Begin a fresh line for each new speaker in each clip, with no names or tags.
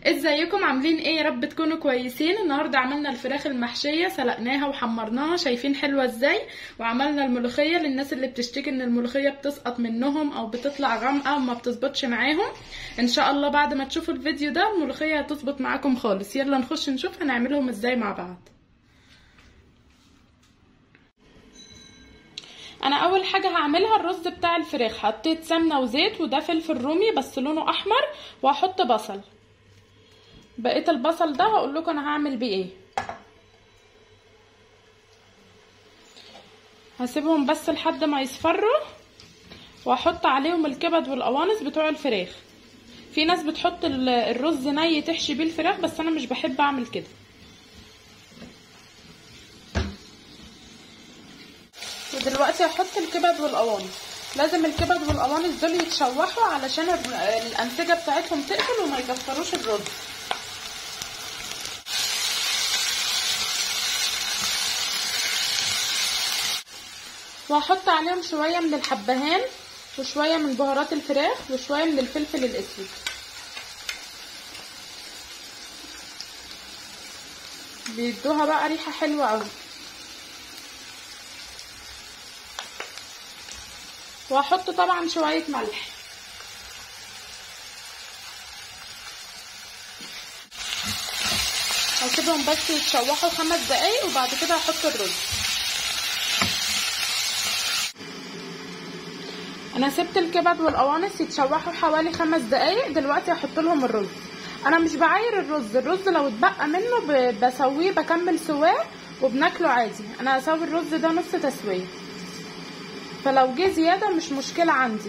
ازيكم عاملين ايه يا رب تكونوا كويسين النهارده عملنا الفراخ المحشيه سلقناها وحمرناها شايفين حلوه ازاي وعملنا الملوخيه للناس اللي بتشتكي ان الملوخيه بتسقط منهم او بتطلع غامقه وما بتظبطش معاهم ان شاء الله بعد ما تشوفوا الفيديو ده الملوخيه هتظبط معاكم خالص يلا نخش نشوف هنعملهم ازاي مع بعض انا اول حاجه هعملها الرز بتاع الفراخ حطيت سمنه وزيت وده فلفل رومي بس لونه احمر وهحط بصل بقيه البصل ده هقول لكم انا هعمل بيه ايه هسيبهم بس لحد ما يصفروا واحط عليهم الكبد والقوانص بتوع الفراخ في ناس بتحط الرز ني تحشي بيه الفراخ بس انا مش بحب اعمل كده ودلوقتي هحط الكبد والقوانص لازم الكبد والقوانص دول يتشوحوا علشان الانسجه بتاعتهم تقفل وما يكسروش الرز وهحط عليهم شويه من الحبهان وشويه من بهارات الفراخ وشويه من الفلفل الاسود بيدوها بقى ريحه حلوه قوي وهحط طبعا شويه ملح هسيبهم بس يتشوحوا خمس دقايق وبعد كده هحط الرز انا سبت الكبد والقوانص يتشوحوا حوالي خمس دقايق دلوقتي هحط لهم الرز انا مش بعاير الرز الرز لو اتبقى منه بسويه بكمل سواه وبناكله عادي انا هسوي الرز ده نص تسويه فلو جه زياده مش مشكله عندي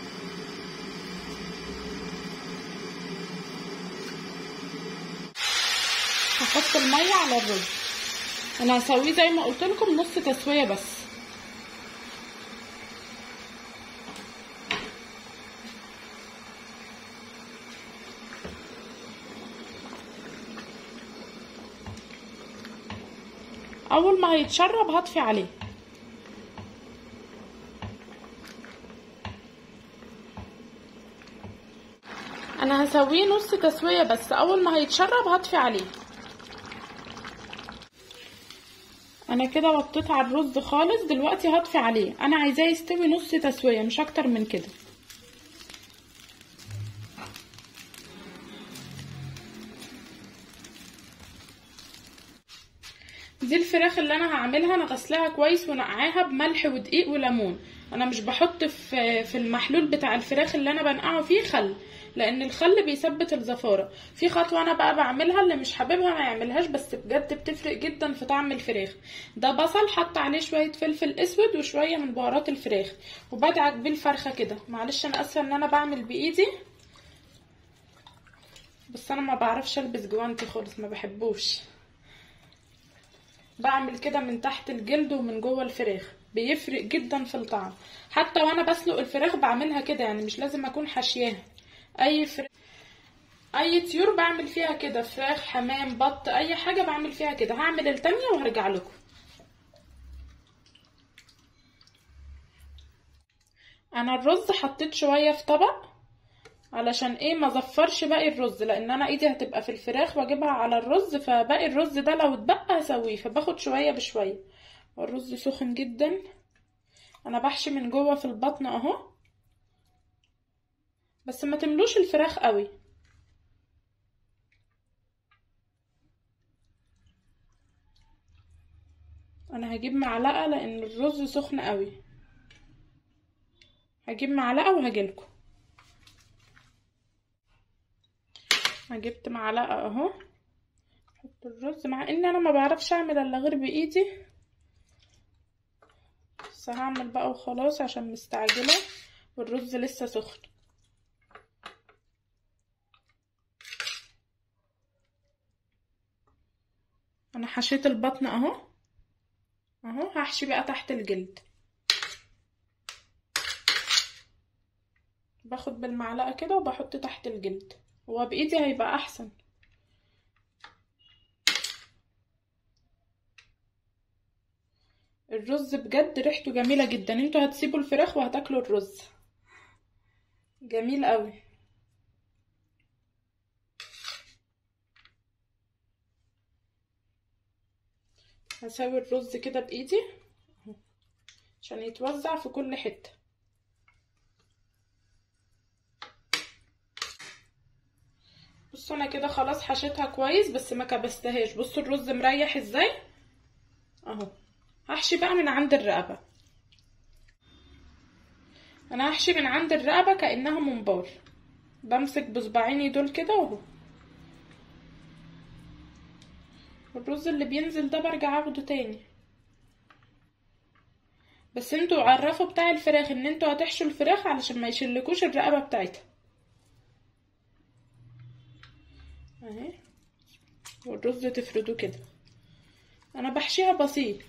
هحط الميه على الرز انا هسويه زي ما قلت لكم نص تسويه بس اول ما هيتشرب هطفي عليه انا هسويه نص تسويه بس اول ما هيتشرب هطفي عليه انا كده وطيت على الرز خالص دلوقتي هطفي عليه انا عايزاه يستوي نص تسويه مش اكتر من كده دي الفراخ اللي انا هعملها انا غسلاها كويس ونقعاها بملح ودقيق وليمون انا مش بحط في في المحلول بتاع الفراخ اللي انا بنقعه فيه خل لان الخل بيثبت الزفاره في خطوه انا بقى بعملها اللي مش حاببها ما يعملهاش بس بجد بتفرق جدا في طعم الفراخ ده بصل حط عليه شويه فلفل اسود وشويه من بهارات الفراخ وبدعك بيه الفرخه كده معلش انا اسفه ان انا بعمل بايدي بس انا ما بعرفش البس جوانتي خالص ما بحبوش بعمل كده من تحت الجلد ومن جوه الفراخ بيفرق جدا في الطعم حتى وانا بسلق الفراخ بعملها كده يعني مش لازم اكون حاشياها اي فراخ اي طيور بعمل فيها كده فراخ حمام بط اي حاجه بعمل فيها كده هعمل التانية وهرجع لكم انا الرز حطيت شويه في طبق علشان ايه ما زفرش باقي الرز لان انا ايدي هتبقى في الفراخ واجيبها على الرز فباقي الرز ده لو اتبقى هسويه فباخد شويه بشويه والرز سخن جدا انا بحشي من جوه في البطن اهو بس ما تملوش الفراخ قوي انا هجيب معلقه لان الرز سخن قوي هجيب معلقه وهجيلكم انا جبت معلقه اهو احط الرز مع ان انا ما بعرفش اعمل الا غير بايدي بس هعمل بقى وخلاص عشان مستعجله والرز لسه سخن انا حشيت البطن اهو اهو هحشي بقى تحت الجلد باخد بالمعلقه كده وبحط تحت الجلد هو بايدي هيبقى احسن الرز بجد ريحته جميله جدا انتوا هتسيبوا الفراخ وهتاكلوا الرز جميل قوي هسوي الرز كده بايدي عشان يتوزع في كل حته بصوا انا كده خلاص حشيتها كويس بس ما كبستهاش بصوا الرز مريح ازاي اهو هحشي بقى من عند الرقبه انا هحشي من عند الرقبه كانها ممبار بمسك بصباعيني دول كده اهو الرز اللي بينزل ده برجع اخده تاني بس انتوا عرفوا بتاع الفراخ ان انتوا هتحشوا الفراخ علشان ما يشلكوش الرقبه بتاعتها اهي والرز تفردوه كده انا بحشيها بسيط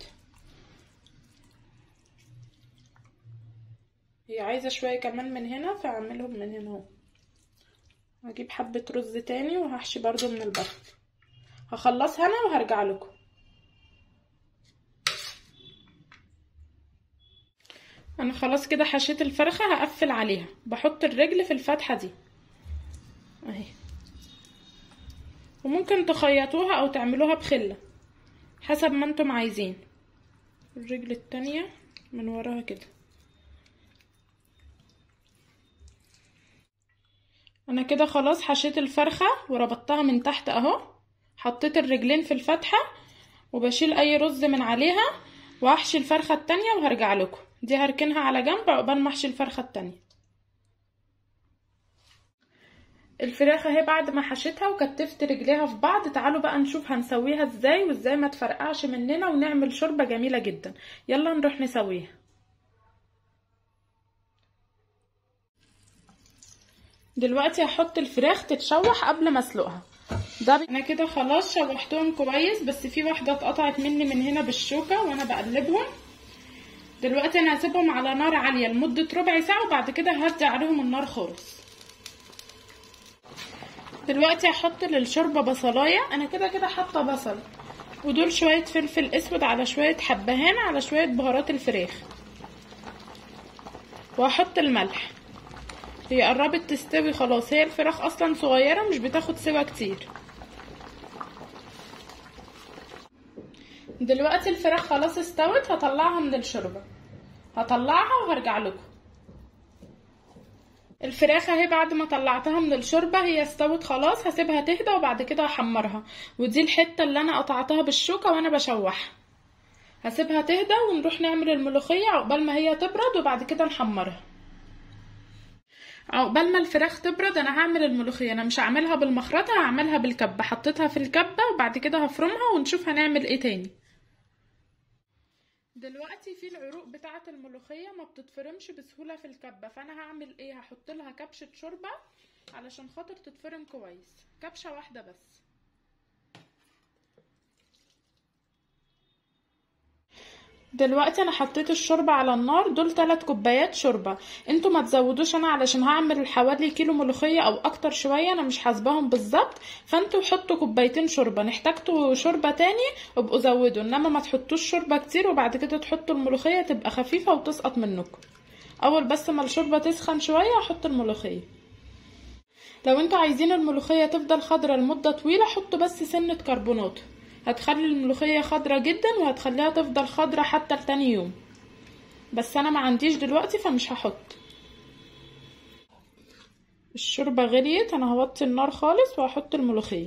هي عايزه شويه كمان من هنا فاعملهم من هنا اهو هجيب حبه رز تاني وهحشي برضو من البطن هخلصها انا وهرجع لكم انا خلاص كده حشيت الفرخه هقفل عليها بحط الرجل في الفتحه دي اهي وممكن تخيطوها او تعملوها بخله حسب ما انتم عايزين الرجل التانية من وراها كده انا كده خلاص حشيت الفرخة وربطتها من تحت اهو حطيت الرجلين في الفتحة وبشيل اي رز من عليها وهحشي الفرخة التانية وهرجع لكم دي هركنها على جنب عقبال ما احشي الفرخة التانية الفراخ اهي بعد ما حشيتها وكتفت رجليها في بعض تعالوا بقى نشوف هنسويها ازاي وازاي ما تفرقعش مننا ونعمل شوربة جميلة جدا يلا نروح نسويها دلوقتي هحط الفراخ تتشوح قبل ما اسلقها ده انا كده خلاص شوحتهم كويس بس في واحده اتقطعت مني من هنا بالشوكه وانا بقلبهم دلوقتي انا هسيبهم على نار عاليه لمده ربع ساعه وبعد كده هدي عليهم النار خالص دلوقتي هحط للشوربه بصلايه انا كده كده حاطه بصل ودول شويه فلفل اسود على شويه حبهان على شويه بهارات الفراخ وهحط الملح هي قربت تستوي خلاص هي الفراخ اصلا صغيره مش بتاخد سوا كتير دلوقتي الفراخ خلاص استوت هطلعها من الشوربه هطلعها وهرجع لكم الفراخ اهي بعد ما طلعتها من الشوربه هي استوت خلاص هسيبها تهدى وبعد كده هحمرها ودي الحته اللي انا قطعتها بالشوكه وانا بشوحها هسيبها تهدى ونروح نعمل الملوخيه عقبال ما هي تبرد وبعد كده نحمرها عقبال ما الفراخ تبرد انا هعمل الملوخيه انا مش هعملها بالمخرطه هعملها بالكبه حطيتها في الكبه وبعد كده هفرمها ونشوف هنعمل ايه تاني دلوقتي في العروق بتاعه الملوخيه ما بتتفرمش بسهوله في الكبه فانا هعمل ايه هحط لها كبشه شوربه علشان خاطر تتفرم كويس كبشه واحده بس دلوقتي انا حطيت الشوربه على النار دول 3 كوبايات شوربه انتوا ما تزودوش انا علشان هعمل حوالي كيلو ملوخيه او اكتر شويه انا مش حاسباهم بالظبط فانتوا حطوا كوبايتين شوربه نحتاجتوا شوربه تاني ابقوا زودوا انما ما تحطوش شوربه كتير وبعد كده تحطوا الملوخيه تبقى خفيفه وتسقط منكم اول بس ما الشوربه تسخن شويه احط الملوخيه لو انتوا عايزين الملوخيه تفضل خضره لمده طويله حطوا بس سنه كربونات هتخلي الملوخيه خضره جدا وهتخليها تفضل خضره حتى لتاني يوم بس انا ما عنديش دلوقتي فمش هحط الشوربه غليت انا هوطي النار خالص وهحط الملوخيه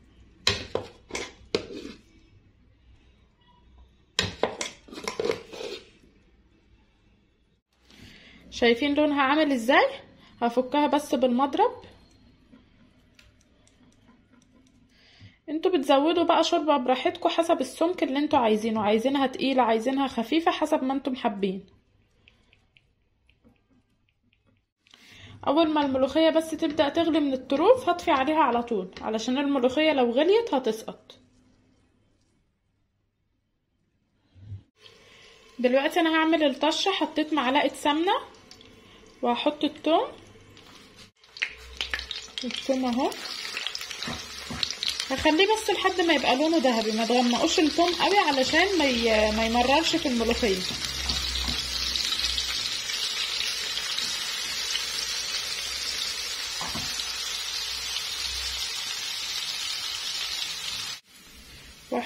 شايفين لونها عامل ازاي هفكها بس بالمضرب انتوا بتزودوا بقى شوربه براحتكم حسب السمك اللي انتوا عايزينه عايزينها تقيله عايزينها خفيفه حسب ما انتم حابين اول ما الملوخيه بس تبدا تغلي من الطروف هطفي عليها على طول علشان الملوخيه لو غليت هتسقط دلوقتي انا هعمل الطشه حطيت معلقه سمنه وهحط الثوم الثوم اهو هخليه بس لحد ما يبقى لونه ذهبي ما تغمقوش الثوم قوي علشان ما ي... ما يمررش في الملوخيه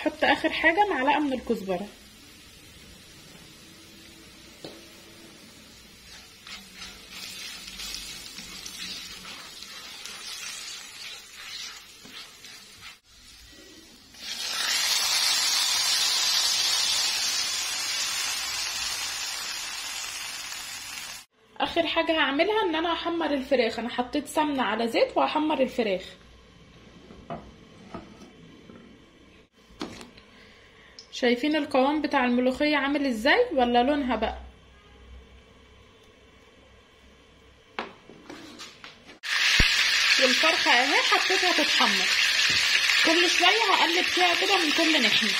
واحط اخر حاجه معلقه من الكزبره اخر حاجه هعملها ان انا هحمر الفراخ انا حطيت سمنه على زيت وهحمر الفراخ شايفين القوام بتاع الملوخيه عامل ازاي ولا لونها بقى والفرخه اهي حطيتها تتحمر كل شويه هقلب فيها كده من كل ناحيه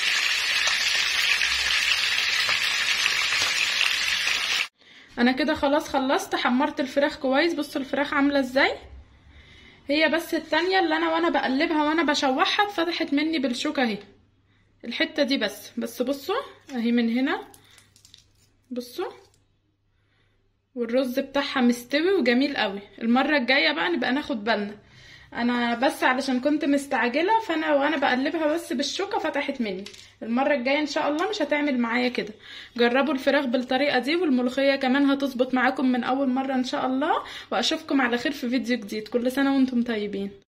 انا كده خلاص خلصت حمرت الفراخ كويس بصوا الفراخ عامله ازاي هي بس التانية اللي انا وانا بقلبها وانا بشوحها اتفتحت مني بالشوكة اهي الحتة دي بس بس بصوا اهي من هنا بصوا والرز بتاعها مستوي وجميل قوي المرة الجاية بقى نبقى ناخد بالنا انا بس علشان كنت مستعجلة فانا وانا بقلبها بس بالشوكة فتحت مني المرة الجاية ان شاء الله مش هتعمل معايا كده جربوا الفراخ بالطريقة دي والملوخية كمان هتظبط معاكم من اول مرة ان شاء الله واشوفكم على خير في فيديو جديد كل سنة وانتم طيبين